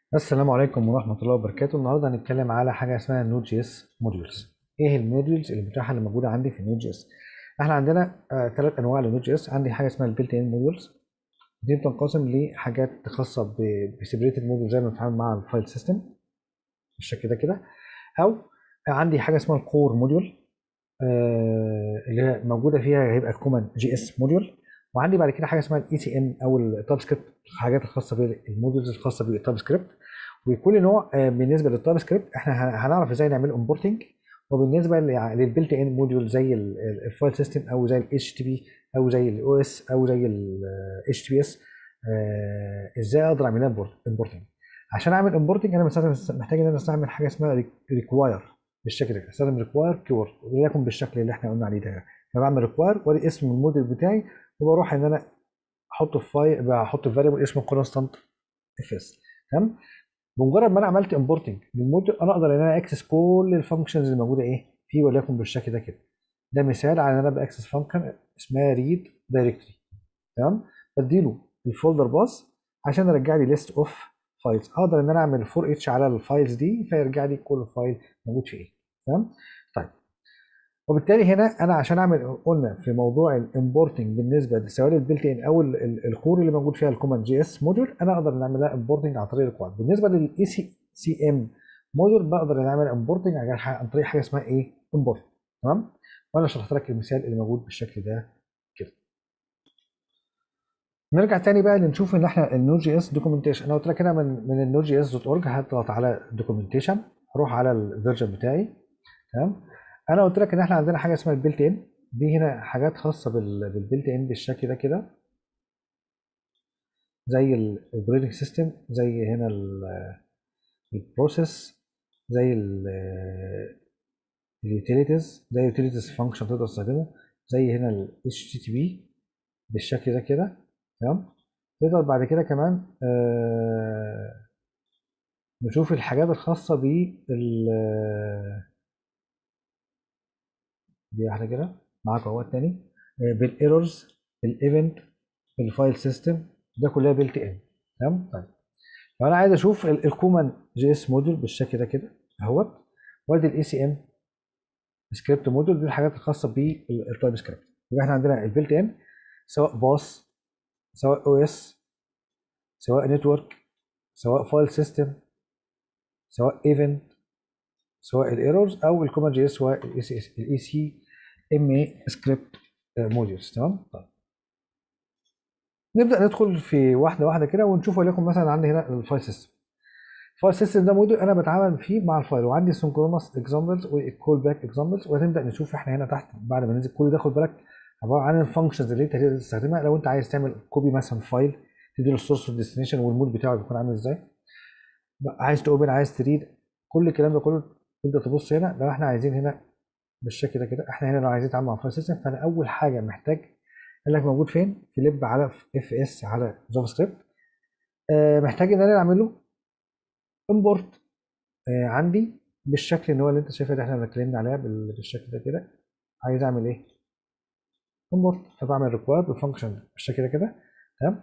السلام عليكم ورحمة الله وبركاته النهاردة هنتكلم على حاجة اسمها نود جي اس موديولز ايه الموديولز المتاحة اللي موجودة عندي في نود جي اس احنا عندنا ثلاث انواع لنود جي اس عندي حاجة اسمها البيلت ان موديولز دي بتنقسم لحاجات خاصة بسيبريتد موديول زي ما بنتعامل مع الفايل سيستم بالشكل ده كده او عندي حاجة اسمها الكور موديول آه اللي هي موجودة فيها هيبقى الكومن جي اس موديول وعندي بعد كده حاجه اسمها الاي سي ام او التاب سكريبت الحاجات الخاصه بالموديولز الخاصه بالتاب سكريبت وكل نوع بالنسبه للتاب سكريبت احنا هنعرف ازاي نعمل امبورتنج وبالنسبه للبيلت ان موديول زي الفايل سيستم او زي الاتش تي بي او زي الاو اس او زي الاتش تي بي اس ازاي اقدر اعمل لها امبورتنج عشان اعمل امبورتنج انا محتاج ان انا استعمل حاجه اسمها ريكواير بالشكل ده استخدم ريكواير كيورد وليكن بالشكل اللي احنا قلنا عليه ده فبعمل ريكواير وادي اسم الموديل بتاعي وبروح ان انا احطه في فايل بحط في فاريبل اسمه كونستانت اف اس تمام بمجرد ما انا عملت امبورتنج للموديل انا اقدر ان انا اكسس كل الفانكشنز اللي موجوده ايه فيه وليكن بالشكل ده كده ده مثال على ان انا باكسس فانكشن اسمها ريد دايركتوري تمام بديله الفولدر باس عشان يرجع لي ليست اوف فايلز اقدر ان انا اعمل فور اتش على الفايلز دي فيرجع لي كل فايل موجود فيه ايه تمام طيب وبالتالي هنا انا عشان اعمل قلنا في موضوع الامبورتنج بالنسبه سواء البيلت ان او الكور اللي موجود فيها الكوماند جي اس موديول انا اقدر نعمل لها امبورتنج عن طريق الكواد بالنسبه للاي سي سي ام موديول بقدر نعمل امبورتنج عن طريق حاجه اسمها ايه امبورت تمام وانا شرحت لك المثال اللي موجود بالشكل ده كده نرجع تاني بقى لنشوف ان احنا النود جي اس دوكيومنتيشن انا قلت لك هنا من من النود جي اس دوت اورج هضغط على دوكيومنتيشن اروح على الفيرجن بتاعي تمام انا قلت لك ان احنا عندنا حاجه اسمها البيلت ان دي هنا حاجات خاصه بالبيلت ان بالشكل ده كده زي الاوبريتنج سيستم زي هنا البروسيس زي اليوتيليتيز زي اليوتيليتيز فانكشن تقدر تستخدمه زي هنا ال HTTP بالشكل ده كده تمام تقدر بعد كده كمان آه نشوف الحاجات الخاصه بال دي واحده كده معاك اهوت تاني بالايرورز الايفنت الفايل سيستم ده كلها بيلت ان تمام طيب لو انا عايز اشوف الكومن جي اس موديول بالشكل ده كده اهوت وادي الاي سي ام سكريبت موديول دي الحاجات الخاصه بالتايب سكريبت يبقى احنا عندنا البيلت ان سواء باص سواء او اس سواء نتورك سواء فايل سيستم سواء ايفنت سواء الايرورز او الكومن جي اس سواء الاي سي ام اي سكريبت موديولز تمام طيب نبدا ندخل في واحده واحده كده ونشوف وليكن مثلا عندي هنا الفايل سيستم الفايل سيستم ده موديول انا بتعامل فيه مع الفايل وعندي سنكرونس اكزامبلز وكول باك اكزامبلز وهنبدا نشوف احنا هنا تحت بعد ما ننزل كل ده خد بالك عباره عن الفانكشنز اللي انت تقدر تستخدمها لو انت عايز تعمل كوبي مثلا فايل تدي له السورس والديستنيشن والمود بتاعه بيكون عامل ازاي عايز تاوبن عايز تريد كل الكلام ده كله تبدا تبص هنا لو احنا عايزين هنا بالشكل ده كده احنا هنا لو عايزين نتعامل مع فايل سيستم فانا اول حاجه محتاج قال لك موجود فين في لب على اف اس على جافا سكريبت آه محتاج ان انا اعمل له امبورت آه عندي بالشكل اللي هو اللي انت شايفه ده احنا اتكلمنا عليها بالشكل ده كده عايز اعمل ايه امبورت فبعمل ريكواير بالفانكشن بالشكل ده كده تمام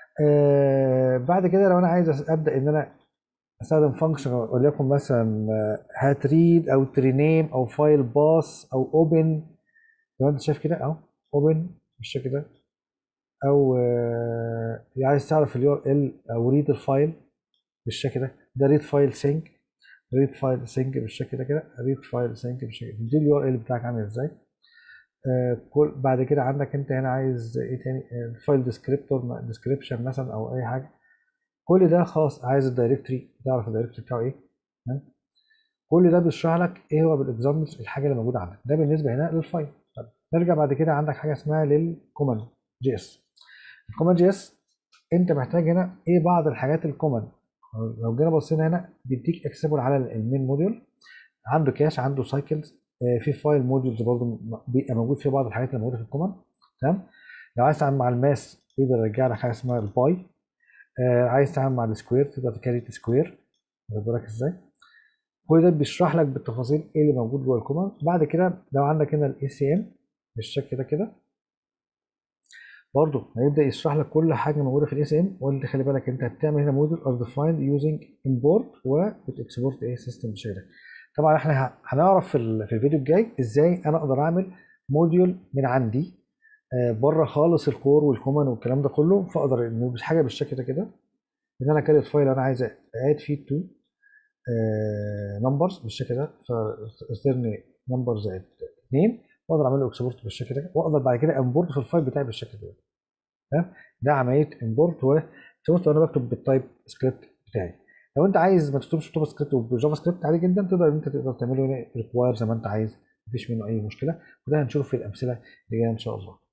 آه بعد كده لو انا عايز ابدا ان انا استخدم فانكشن وليكن مثلا هات ريد او ترينيم او فايل باس او اوبن لو انت شايف كده اهو اوبن بالشكل ده او آه عايز تعرف اليو ار ال او ريد الفايل بالشكل ده ده ريد فايل سينك ريد فايل سينك بالشكل ده كده ريد فايل سينك بالشكل ده دي اليو ار ال بتاعك عامل ازاي آه كل بعد كده عندك انت هنا عايز ايه تاني الفايل ديسكريبتور ديسكريبشن مثلا او اي حاجه كل ده خاص عايز الدايركتوري تعرف الدايركتوري بتاعه ايه كل ده بيشرح لك ايه هو بالاكزامبلز الحاجه اللي موجوده عندك ده بالنسبه هنا للفايل طب نرجع بعد كده عندك حاجه اسمها للكوماند جي اس الكوماند جي اس انت محتاج هنا ايه بعض الحاجات الكوماند لو جينا بصينا هنا بيديك اكسبل على المين موديول عنده كاش عنده سايكلز في فايل موديولز برضه بيبقى موجود فيه بعض الحاجات اللي موجوده في الكوماند تمام لو عايز تعمل مع الماس يقدر يرجع لك حاجه اسمها الباي آه عايز تتعامل مع السكوير تقدر تكريت سكوير واخد بالك ازاي كل ده بيشرح لك بالتفاصيل ايه اللي موجود جوه الكوماند بعد كده لو عندك هنا الاي سي ام بالشكل ده كده برضه هيبدا يشرح لك كل حاجه موجوده في الاس ام وانت خلي بالك انت هتعمل هنا موديل ار ديفايند يوزنج امبورت وبتكسبورت ايه سيستم شير طبعا احنا ه- هنعرف في ال- في الفيديو الجاي ازاي انا اقدر اعمل موديول من عندي آه، بره خالص الكور والكومن والكلام ده كله فاقدر انه حاجه بالشكل ده كده ان انا كريت فايل انا عايز اد فيه تو نمبرز بالشكل ده فاسترن نمبر زائد 2 واقدر اعمل له اكسبورت بالشكل ده واقدر بعد كده امبورت في الفايل بتاعي بالشكل ده تمام ده عمليه امبورت وسبورت وانا بكتب بالتايب سكريبت بتاعي لو انت عايز ما تكتبش تايب سكريبت وبجافا سكريبت عادي جدا تقدر ان انت تقدر تعمله هنا ريكواير زي ما انت عايز مفيش منه اي مشكله وده هنشوف في الامثله اللي جايه ان شاء الله